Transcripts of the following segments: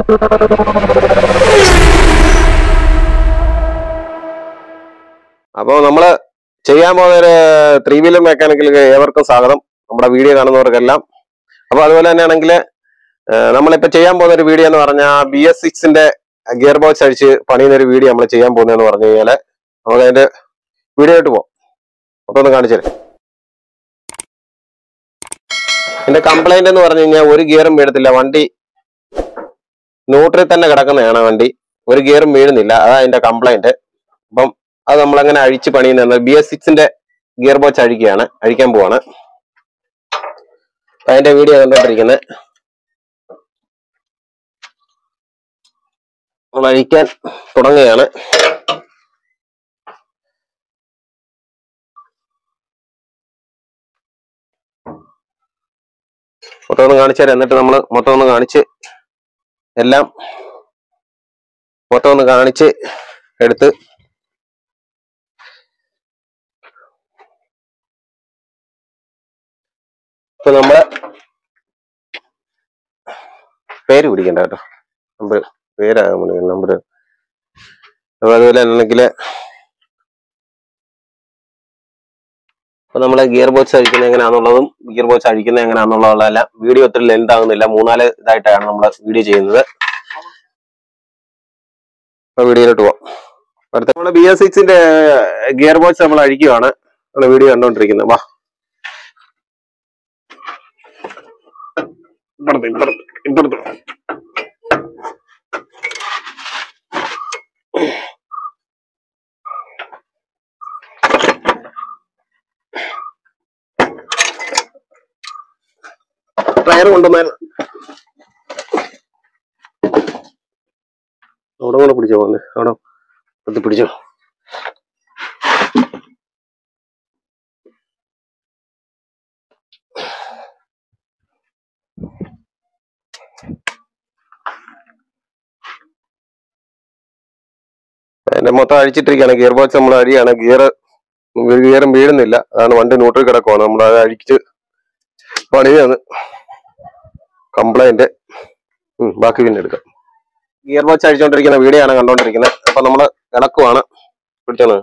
അപ്പോൾ നമ്മള് ചെയ്യാൻ പോകുന്ന ഒരു ത്രീ വീലർ മെക്കാനിക്കൽ ഏവർക്കും സ്വാഗതം നമ്മുടെ വീഡിയോ കാണുന്നവർക്കെല്ലാം അപ്പൊ അതുപോലെ തന്നെയാണെങ്കിൽ നമ്മളിപ്പോ ചെയ്യാൻ പോകുന്ന ഒരു വീഡിയോ എന്ന് പറഞ്ഞാൽ ബി എസ് സിക്സിന്റെ ഗിയർ ബോക്സ് അടിച്ച് പണിയുന്ന ഒരു വീഡിയോ നമ്മൾ ചെയ്യാൻ പോകുന്നതെന്ന് പറഞ്ഞു കഴിഞ്ഞാല് നമുക്ക് അതിന്റെ വീഡിയോ ആയിട്ട് പോവാം അപ്പൊ ഒന്ന് കാണിച്ചു തരാം എന്റെ കംപ്ലൈന്റ് എന്ന് പറഞ്ഞു കഴിഞ്ഞാൽ ഒരു ഗിയറും വീഴത്തില്ല വണ്ടി ന്യൂട്രിൽ തന്നെ കിടക്കുന്നതാണ് വണ്ടി ഒരു ഗിയറും വീഴുന്നില്ല അതാ അതിന്റെ കംപ്ലൈന്റ് അപ്പം അത് നമ്മളങ്ങനെ അഴിച്ച് പണിയുന്ന ബി എസ് സിക്സിന്റെ ഗിയർ ബോക്സ് അഴിക്കുകയാണ് അഴിക്കാൻ പോവാണ് അപ്പൊ അതിന്റെ വീഡിയോ കണ്ടോണ്ടിരിക്കുന്നത് നമ്മൾ അഴിക്കാൻ തുടങ്ങുകയാണ് മൊത്തം ഒന്ന് കാണിച്ചു തരാം എന്നിട്ട് നമ്മൾ മൊത്തം ഒന്ന് കാണിച്ച് എല്ലാം മൊത്തം ഒന്ന് കാണിച്ച് എടുത്ത് ഇപ്പൊ നമ്മള് പേര് പിടിക്കണ്ട കേട്ടോ നമ്പർ പേരാകാൻ മതി നമ്പർ അപ്പൊ അതുപോലെ അല്ലെങ്കിൽ അപ്പൊ നമ്മളെ ഗിയർ ബോക്സ് അഴിക്കുന്നത് എങ്ങനെയാണെന്നുള്ളതും ഗിയർ ബോക്സ് അഴിക്കുന്നത് എങ്ങനെയാണെന്നുള്ളതെല്ലാം വീഡിയോ ഒത്തിരി ലെന്ത് ആകുന്നില്ല മൂന്നാല് ഇതായിട്ടാണ് നമ്മൾ വീഡിയോ ചെയ്യുന്നത് അപ്പൊ വീഡിയോയിലോട്ട് പോവാം അടുത്ത നമ്മള് ബി എസ് സിക്സിന്റെ ഗിയർ ബോക്സ് നമ്മൾ അഴിക്കുകയാണ് നമ്മള് വീഡിയോ കണ്ടോണ്ടിരിക്കുന്നത് വാ ഇപ്പുറത്ത് ഇപ്പുറത്ത് ഇപ്പുറത്ത് ടയർ കൊണ്ടുവന്നായിരുന്നു അവിടെ കൂടെ പിടിച്ചോ പോന്നെ അവിടെ അത് പിടിച്ചോ അതിന്റെ മൊത്തം അഴിച്ചിട്ടിരിക്കുകയാണ് ഗിയർ ബോക്സ് നമ്മൾ അഴിയാണ് ഗിയർ ഗിയറും വീഴുന്നില്ല അതാണ് വണ്ടി ന്യൂട്രൽ കിടക്കുവാണ് നമ്മൾ അത് അഴിച്ച് പണിയാണ് കംപ്ലൈന്റ് ബാക്കി പിന്നെ എടുക്കാം ഗിയർ ബോക്സ് അഴിച്ചുകൊണ്ടിരിക്കുന്ന വീഡിയോ ആണ് കണ്ടോണ്ടിരിക്കുന്നത് അപ്പൊ നമ്മള് ഇളക്കുവാണ് പിടിച്ചോന്ന്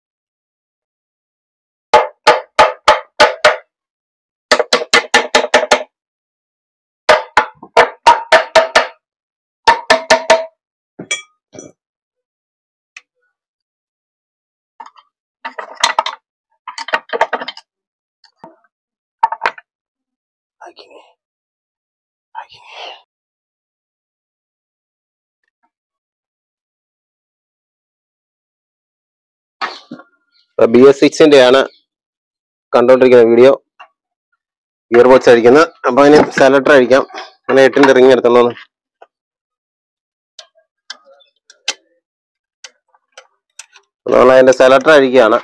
ബി എസ് സിക്സിന്റെ ആണ് കണ്ടോണ്ടിരിക്കുന്ന വീഡിയോ ഗിയർ ബോക്സ് അടിക്കുന്നത് അപ്പൊ അതിന് സെലക്ടർ അടിക്കാം അങ്ങനെ എട്ടിന്റെ റിങ് എടുത്തോന്ന് നമ്മൾ അതിന്റെ സെലക്ടർ അഴിക്കുകയാണ്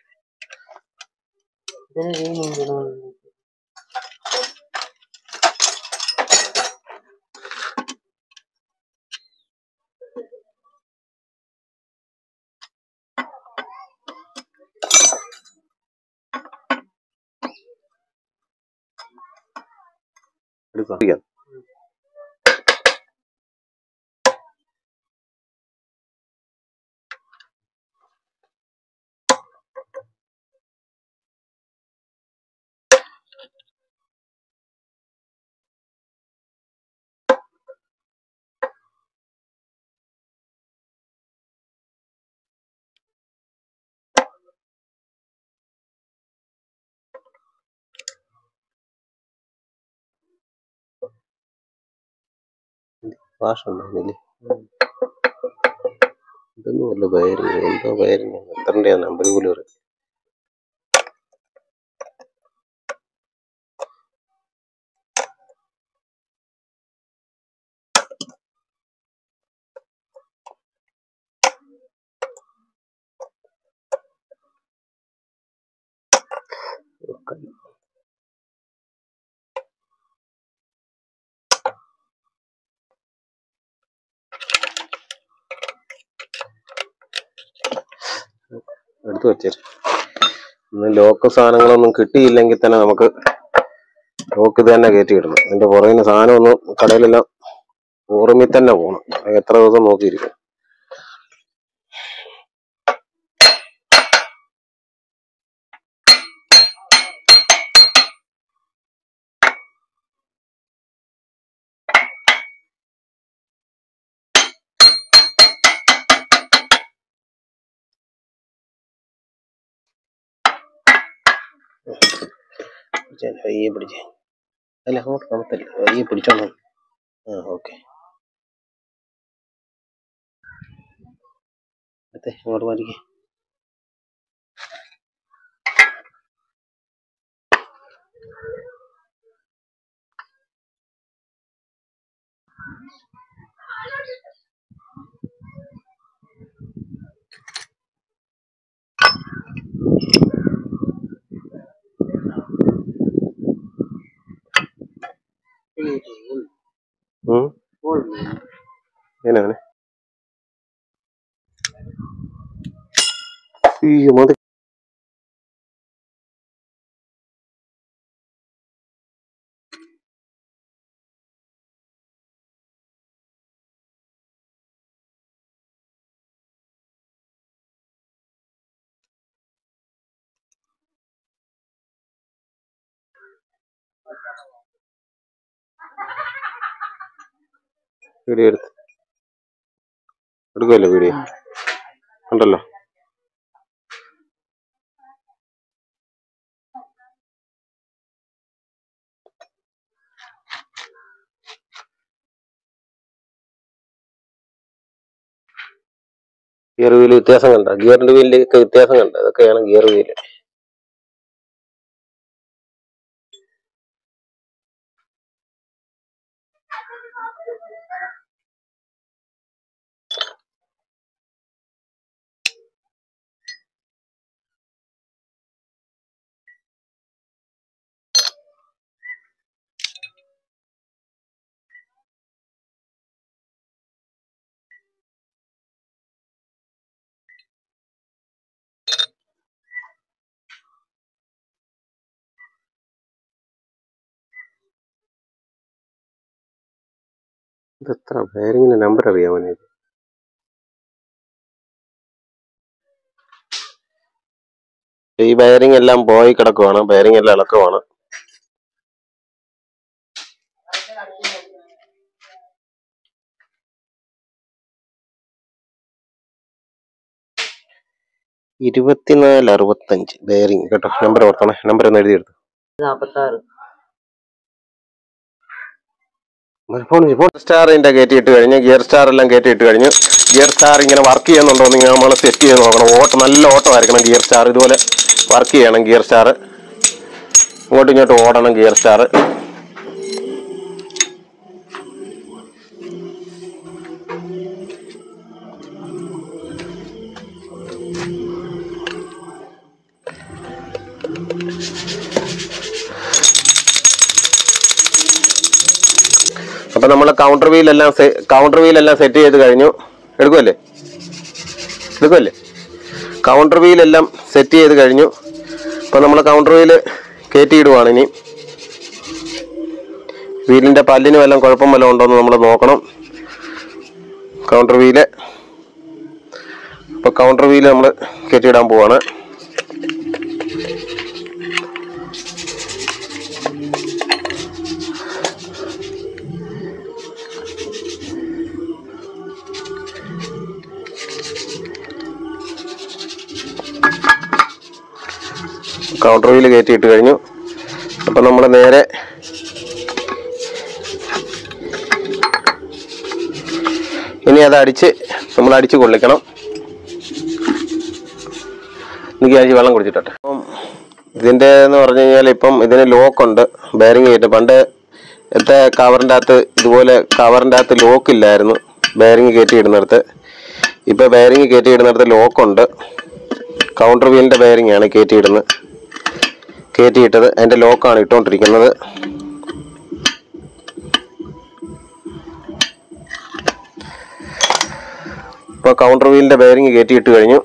എടുക്കാം ഭാഷ ഉണ്ടായിരുന്നില്ലേ ഇതൊന്നും അല്ല വയറിങ് എന്തോ വയറിങ് എത്രൻ്റെ നമ്പർ പോലും അറിയാം എടുത്തു വെച്ചേര് ഇന്ന് ലോക്ക് സാധനങ്ങളൊന്നും കിട്ടിയില്ലെങ്കിൽ തന്നെ നമുക്ക് ലോക്ക് ഇത് തന്നെ കയറ്റി ഇടണം അതിന്റെ പുറകിന് സാധനം ഒന്നും കടയിലെല്ലാം ഓർമ്മയിൽ തന്നെ പോകണം എത്ര ദിവസം നോക്കിയിരിക്കും പിടിച്ചാൽ പയ്യെ പിടിച്ചേ അല്ല അങ്ങോട്ട് കമത്തല്ല പയ്യെ പിടിച്ചോണം ആ ഓക്കെ അതെ അങ്ങോട്ട് മാറിക്കേ ഉം. എങ്ങനെയാണ് അയ്യോ മതി വീഡിയോ എടുത്ത് എടുക്കുമല്ലോ വീഡിയോ ഉണ്ടല്ലോ ഗിയർ വീല് വ്യത്യാസം കണ്ട ഗിയറിന്റെ വീലിലൊക്കെ വ്യത്യാസം കണ്ട ഇതൊക്കെയാണ് ഗിയർ വീല് ഇത് എത്ര ബെയറിങ്ങിന്റെ നമ്പർ അറിയാമോ എനിക്ക് ഈ ബെയറിംഗ് എല്ലാം പോയി കിടക്കുവാണ് ബെയറിംഗ് എല്ലാം ഇളക്കമാണ് ഇരുപത്തിനാല് അറുപത്തഞ്ച് ബെയറിംഗ് കേട്ടോ നമ്പർ ഓർത്തണേ നമ്പർ ഒന്ന് എഴുതിയെടുത്തു നാപ്പത്താറ് ഗിയർ സ്റ്റാറിന്റെ കയറ്റിയിട്ട് കഴിഞ്ഞ് ഗിയർ സ്റ്റാർ എല്ലാം കയറ്റിയിട്ട് കഴിഞ്ഞ് ഗിയർ സ്റ്റാർ ഇങ്ങനെ വർക്ക് ചെയ്യുന്നുണ്ടോ നിങ്ങൾ നമ്മൾ സെറ്റ് ചെയ്ത് നോക്കണം ഓട്ടം നല്ല ഓട്ടമായിരിക്കണം ഗിയർ സ്റ്റാർ ഇതുപോലെ വർക്ക് ചെയ്യണം ഗിയർ സ്റ്റാർ ഇങ്ങോട്ടും ഇങ്ങോട്ടും ഓടണം ഗിയർ സ്റ്റാർ അപ്പൊ നമ്മൾ കൗണ്ടർ വീലെല്ലാം കൗണ്ടർ വീലെല്ലാം സെറ്റ് ചെയ്ത് കഴിഞ്ഞു എടുക്കുമല്ലേ എടുക്കുമല്ലേ കൗണ്ടർ വീലെല്ലാം സെറ്റ് ചെയ്ത് കഴിഞ്ഞു അപ്പൊ നമ്മൾ കൗണ്ടർ വീല് കയറ്റിയിടുവാണ് ഇനി വീലിന്റെ പല്ലിന് വല്ലതും കുഴപ്പം വല്ലതും ഉണ്ടോ എന്ന് നമ്മൾ നോക്കണം കൗണ്ടർ വീല് അപ്പൊ കൗണ്ടർ വീല് നമ്മൾ കയറ്റിയിടാൻ പോവാണ് കൗണ്ടർ വീല് കയറ്റിയിട്ട് കഴിഞ്ഞു അപ്പൊ നമ്മൾ നേരെ ഇനി അത് അടിച്ച് നമ്മൾ അടിച്ച് കൊള്ളിക്കണം എനിക്ക് ആഴ്ച വെള്ളം കുടിച്ചിട്ടെ അപ്പം ഇതിന്റെ എന്ന് പറഞ്ഞു കഴിഞ്ഞാൽ ഇപ്പം ഇതിന് ലോക്ക് ഉണ്ട് ബെയറിംഗ് കയറ്റി പണ്ട് എത്തെ കവറിൻ്റെ അകത്ത് ഇതുപോലെ കവറിൻ്റെ അകത്ത് ലോക്ക് ഇല്ലായിരുന്നു ബെയറിംഗ് കയറ്റി ഇടുന്നിടത്ത് ഇപ്പൊ ബെയറിംഗ് കയറ്റി ഇടുന്നിടത്ത് ലോക്ക് ഉണ്ട് കൗണ്ടർ വീലിന്റെ ബെയറിംഗ് ആണ് കയറ്റിയിടുന്നത് കയറ്റിയിട്ടത് അതിന്റെ ലോക്കാണ് ഇട്ടുകൊണ്ടിരിക്കുന്നത് ഇപ്പൊ കൗണ്ടർ വീലിന്റെ ബെയറിംഗ് കയറ്റിയിട്ട് കഴിഞ്ഞു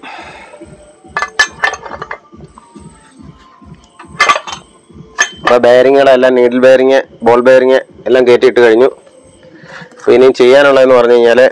ഇപ്പൊ ബെയറിങ്ങുകളെല്ലാം നീഡിൽ ബെയറിങ് ബോൾ ബെയറിങ് എല്ലാം കയറ്റിയിട്ട് കഴിഞ്ഞു അപ്പൊ ഇനിയും ചെയ്യാനുള്ളതെന്ന് പറഞ്ഞു കഴിഞ്ഞാല്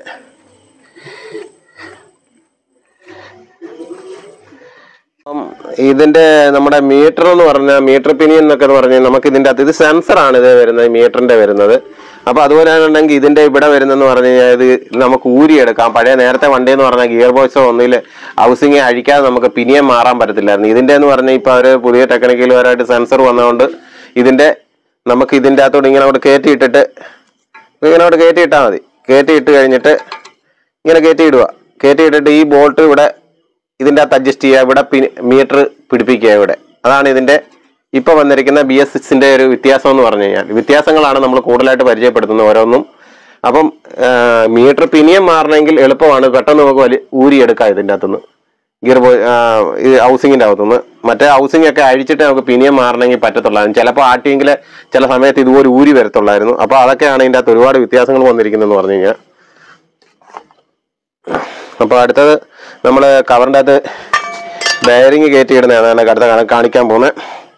അപ്പം ഇതിന്റെ നമ്മുടെ മീറ്റർ എന്ന് പറഞ്ഞാൽ മീറ്റർ പിനിയൻ എന്നൊക്കെ പറഞ്ഞാൽ നമുക്ക് ഇതിന്റെ അകത്ത് ഇത് സെൻസർ ആണ് ഇത് വരുന്നത് മീറ്ററിന്റെ വരുന്നത് അപ്പൊ അതുപോലെ ആണെന്നുണ്ടെങ്കിൽ ഇതിന്റെ ഇവിടെ വരുന്നെന്ന് പറഞ്ഞു കഴിഞ്ഞാൽ ഇത് നമുക്ക് ഊരിയെടുക്കാം പഴയ നേരത്തെ വണ്ടി എന്ന് പറഞ്ഞാൽ ഗിയർ ബോക്സോ ഒന്നിൽ ഹൗസിങ് അഴിക്കാതെ നമുക്ക് പിനിയൻ മാറാൻ പറ്റത്തില്ലായിരുന്നു ഇതിന്റെ എന്ന് പറഞ്ഞാൽ ഇപ്പൊ അവര് പുതിയ ടെക്നിക്കൽ വരായിട്ട് സെൻസർ വന്നതുകൊണ്ട് ഇതിന്റെ നമുക്ക് ഇതിന്റെ അകത്തോട്ട് ഇങ്ങനെ അവിടെ കയറ്റിയിട്ടിട്ട് ഇങ്ങനെ അവിടെ കയറ്റിയിട്ടാൽ മതി കയറ്റിയിട്ട് കഴിഞ്ഞിട്ട് ഇങ്ങനെ കയറ്റിയിടുക കയറ്റിയിട്ടിട്ട് ഈ ബോൾട്ട് ഇവിടെ ഇതിന്റെ അകത്ത് അഡ്ജസ്റ്റ് ചെയ്യുക ഇവിടെ മീറ്റർ പിടിപ്പിക്കുക ഇവിടെ അതാണ് ഇതിന്റെ ഇപ്പൊ വന്നിരിക്കുന്ന ബി എസ് സിക്സിന്റെ ഒരു വ്യത്യാസം എന്ന് പറഞ്ഞു കഴിഞ്ഞാൽ വ്യത്യാസങ്ങളാണ് നമ്മൾ കൂടുതലായിട്ട് പരിചയപ്പെടുത്തുന്നത് ഓരോന്നും അപ്പം മീറ്റർ പിനിയം മാറണമെങ്കിൽ എളുപ്പമാണ് പെട്ടെന്ന് നമുക്ക് വലിയ ഊരിയെടുക്കാം ഇതിന്റെ അകത്തുനിന്ന് ഗിയർ ബോയ് ഈ ഹൗസിങ്ങിന്റെ അകത്തുനിന്ന് മറ്റേ ഹൗസിംഗ് ഒക്കെ അഴിച്ചിട്ട് നമുക്ക് പിനിയം മാറണമെങ്കിൽ പറ്റത്തുള്ളായിരുന്നു ചിലപ്പോൾ ആട്ടിയെങ്കിൽ ചില സമയത്ത് ഇതുപോലെ ഊരി വരത്തുള്ളായിരുന്നു അപ്പൊ അതൊക്കെയാണ് ഇതിന്റെ അകത്ത് ഒരുപാട് വ്യത്യാസങ്ങൾ വന്നിരിക്കുന്നതെന്ന് പറഞ്ഞു കഴിഞ്ഞാൽ അപ്പൊ അടുത്തത് നമ്മൾ കവറിന്റെ അകത്ത് ബെയറിങ് കയറ്റിയിടുന്നതാണ് അടുത്ത കാണ- കാണിക്കാൻ പോകുന്നത്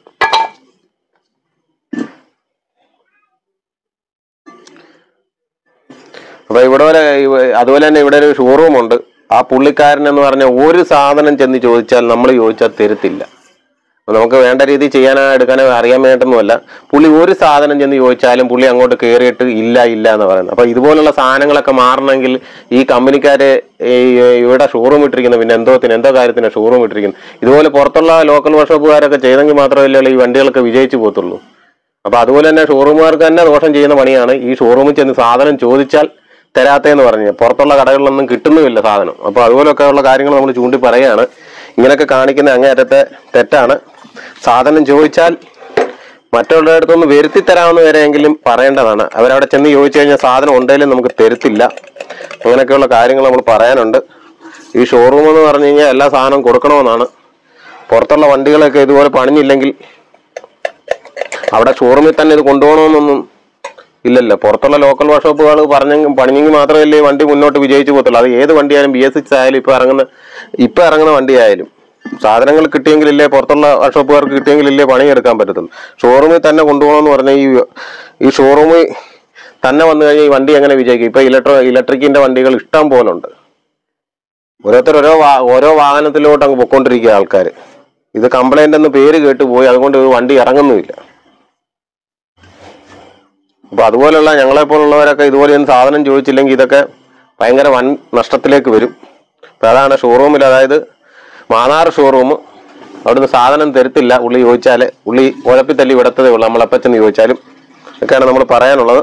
അപ്പൊ ഇവിടെ വരെ ഇവ- അതുപോലെ തന്നെ ഇവിടെ ഒരു ഷോറൂം ഉണ്ട് ആ പുള്ളിക്കാരൻ എന്ന് പറഞ്ഞ ഒരു സാധനം ചെന്ന് ചോദിച്ചാൽ നമ്മൾ ചോദിച്ചാൽ തരത്തില്ല അപ്പൊ നമുക്ക് വേണ്ട രീതിയിൽ ചെയ്യാനോ എടുക്കാനോ അറിയാൻ വേണ്ടിയിട്ടൊന്നുമല്ല പുള്ളി ഒരു സാധനം ചെന്ന് ചോദിച്ചാലും പുള്ളി അങ്ങോട്ട് കയറിയിട്ട് ഇല്ല ഇല്ല എന്ന് പറയുന്നത് അപ്പൊ ഇതുപോലുള്ള സാധനങ്ങളൊക്കെ മാറണമെങ്കിൽ ഈ കമ്പനിക്കാര് ഈ ഇവിടെ ഷോറൂം ഇട്ടിരിക്കുന്നു പിന്നെ എന്തോത്തിന് എന്തോ കാര്യത്തിന് ഷോറൂം ഇട്ടിരിക്കുന്നു ഇതുപോലെ പുറത്തുള്ള ലോക്കൽ വർക്ക്ഷോപ്പുകാരൊക്കെ ചെയ്തെങ്കിൽ മാത്രമല്ലേ ഈ വണ്ടികളൊക്കെ വിജയിച്ചു പോകത്തുള്ളൂ അപ്പൊ അതുപോലെ തന്നെ ഷോറൂമുകാർക്ക് തന്നെ ദോഷം ചെയ്യുന്ന പണിയാണ് ഈ ഷോറൂമിൽ ചെന്ന് സാധനം ചോദിച്ചാൽ തരാത്തേന്ന് പറഞ്ഞ് പുറത്തുള്ള കടകളിലൊന്നും കിട്ടുന്നുമില്ല സാധനം അപ്പൊ അതുപോലൊക്കെ ഉള്ള കാര്യങ്ങൾ നമ്മൾ ചൂണ്ടി പറയാണ് ഇങ്ങനെയൊക്കെ കാണിക്കുന്ന അങ്ങേയറ്റത്തെ തെറ്റാണ് സാധനം ചോദിച്ചാൽ മറ്റുള്ളവരുടെ അടുത്തൊന്ന് വരുത്തി തരാമെന്ന് വരെയെങ്കിലും പറയേണ്ടതാണ് അവരവിടെ ചെന്ന് ചോദിച്ചു കഴിഞ്ഞാൽ സാധനം ഉണ്ടെങ്കിലും നമുക്ക് തരത്തില്ല അങ്ങനെയൊക്കെയുള്ള കാര്യങ്ങൾ നമ്മൾ പറയാനുണ്ട് ഈ ഷോറൂം എന്ന് പറഞ്ഞു കഴിഞ്ഞാൽ എല്ലാ സാധനവും കൊടുക്കണമെന്നാണ് പുറത്തുള്ള വണ്ടികളൊക്കെ ഇതുപോലെ പണിഞ്ഞില്ലെങ്കിൽ അവിടെ ഷോറൂമിൽ തന്നെ ഇത് കൊണ്ടുപോകണമെന്നൊന്നും ഇല്ലല്ലോ പുറത്തുള്ള ലോക്കൽ വർക്ക്ഷോപ്പുകൾ പറഞ്ഞെങ്കിൽ പണിഞ്ഞെങ്കിൽ മാത്രമല്ലേ ഈ വണ്ടി മുന്നോട്ട് വിജയിച്ചു പോകത്തുള്ളൂ അത് ഏത് വണ്ടിയായാലും ബി എസ് സിക്സ് ആയാലും ഇപ്പൊ ഇറങ്ങുന്ന ഇപ്പൊ ഇറങ്ങുന്ന വണ്ടിയായാലും സാധനങ്ങൾ കിട്ടിയെങ്കിലില്ലേ പുറത്തുള്ള വർക്ക്ഷോപ്പുകാർക്ക് കിട്ടിയെങ്കിലില്ലേ പണിയെടുക്കാൻ പറ്റത്തുള്ളൂ ഷോറൂമിൽ തന്നെ കൊണ്ടുപോകണമെന്ന് പറഞ്ഞാൽ ഈ ഈ ഷോറൂമിൽ തന്നെ വന്നു കഴിഞ്ഞാൽ ഈ വണ്ടി എങ്ങനെ വിജയിക്കും ഇപ്പൊ ഇലക്ട്രോ ഇലക്ട്രിക്കിന്റെ വണ്ടികൾ ഇഷ്ടം പോലെ ഉണ്ട് ഓരോരുത്തർ ഓരോ വാ- ഓരോ വാഹനത്തിലോട്ട് അങ്ങ് പൊക്കോണ്ടിരിക്കുക ആൾക്കാർ ഇത് കംപ്ലൈന്റ് എന്ന് പേര് കേട്ട് പോയി അതുകൊണ്ട് ഈ വണ്ടി ഇറങ്ങുന്നുമില്ല അപ്പൊ അതുപോലുള്ള ഞങ്ങളെ പോലുള്ളവരൊക്കെ ഇതുപോലെ ഒന്ന് സാധനം ചോദിച്ചില്ലെങ്കിൽ ഇതൊക്കെ ഭയങ്കര വൻ നഷ്ടത്തിലേക്ക് വരും അപ്പൊ അതാണ് ഷോറൂമിൽ അതായത് മാന്നാർ ഷോറൂം അവിടുന്ന് സാധനം തരത്തില്ല ഉള്ളി ചോദിച്ചാൽ ഉള്ളി ഉഴപ്പി തല്ലി വിടത്തതേ ഉള്ളൂ നമ്മളെപ്പച്ചെന്ന് ചോദിച്ചാലും ഒക്കെയാണ് നമ്മൾ പറയാനുള്ളത്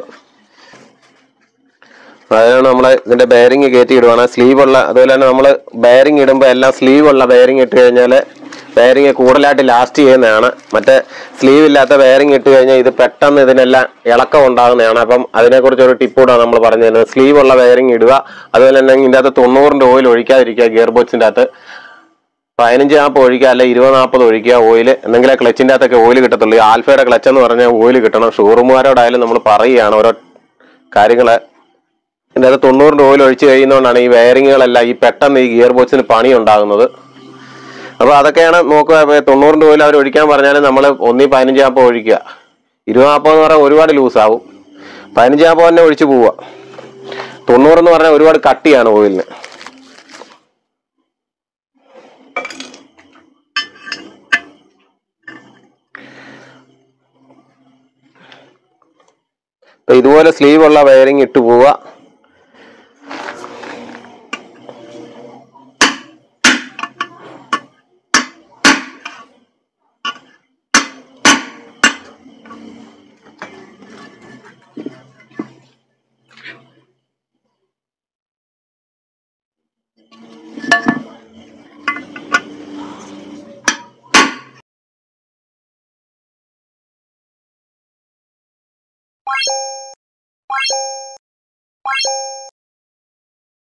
അതാണ് നമ്മളെ ഇതിന്റെ ബെയറിങ് കയറ്റി ഇടുവാണ് സ്ലീവ് ഉള്ള അതുപോലെ തന്നെ നമ്മൾ ബെയറിങ് ഇടുമ്പോൾ എല്ലാം സ്ലീവ് ഉള്ള ബെയറിങ് ഇട്ട് കഴിഞ്ഞാൽ ബെയറിങ് കൂടുതലായിട്ട് ലാസ്റ്റ് ചെയ്യുന്നതാണ് മറ്റേ സ്ലീവ് ഇല്ലാത്ത ബെയറിങ് ഇട്ട് കഴിഞ്ഞാൽ ഇത് പെട്ടെന്ന് ഇതിനെല്ലാം ഇളക്കം ഉണ്ടാകുന്നതാണ് അപ്പം അതിനെക്കുറിച്ച് ഒരു ടിപ്പ് കൂടെ നമ്മൾ പറഞ്ഞു തരുന്നത് സ്ലീവ് ഉള്ള ബെയറിങ് ഇടുക അതുപോലെ തന്നെ ഇതിൻ്റെ അകത്ത് തൊണ്ണൂറിന്റെ ഓയിൽ ഒഴിക്കാതിരിക്കുക ഗിയർ ബോക്സിന്റെ അകത്ത് പതിനഞ്ച് നാൽപ്പത് ഒഴിക്കുക അല്ലെ ഇരുപത് നാൽപ്പത് ഒഴിക്കുക ഓയിൽ എന്തെങ്കിലും ക്ലച്ചിന്റെ അകത്തൊക്കെ ഓയിൽ കിട്ടത്തുള്ളൂ ഈ ആൽഫയുടെ ക്ലച്ച് എന്ന് പറഞ്ഞാൽ ഓയിൽ കിട്ടണം ഷോറൂമുകാരോടായാലും നമ്മൾ പറയുകയാണ് ഓരോ കാര്യങ്ങള് ഇതിൻ്റെ അത് തൊണ്ണൂറിന്റെ ഓയിൽ ഒഴിച്ച് കഴിയുന്നതുകൊണ്ടാണ് ഈ വയറിങ്ങുകളെല്ലാം ഈ പെട്ടെന്ന് ഈ ഗിയർ ബോക്സിന് പണി ഉണ്ടാകുന്നത് അപ്പൊ അതൊക്കെയാണ് നോക്കുക ഇപ്പൊ തൊണ്ണൂറിന്റെ ഓയിൽ അവർ ഒഴിക്കാൻ പറഞ്ഞാലും നമ്മൾ ഒന്നീ പതിനഞ്ച് നാൽപ്പത് ഒഴിക്കുക ഇരുപത് നാൽപ്പത് എന്ന് പറഞ്ഞാൽ ഒരുപാട് ലൂസ് ആവും പതിനഞ്ച് നാൽപ്പത് തന്നെ ഒഴിച്ച് പോവുക തൊണ്ണൂറെന്ന് പറഞ്ഞാൽ ഒരുപാട് കട്ടിയാണ് ഓയിലിന് അപ്പൊ ഇതുപോലെ സ്ലീവ് ഉള്ള വയറിങ് ഇട്ട് പോവുക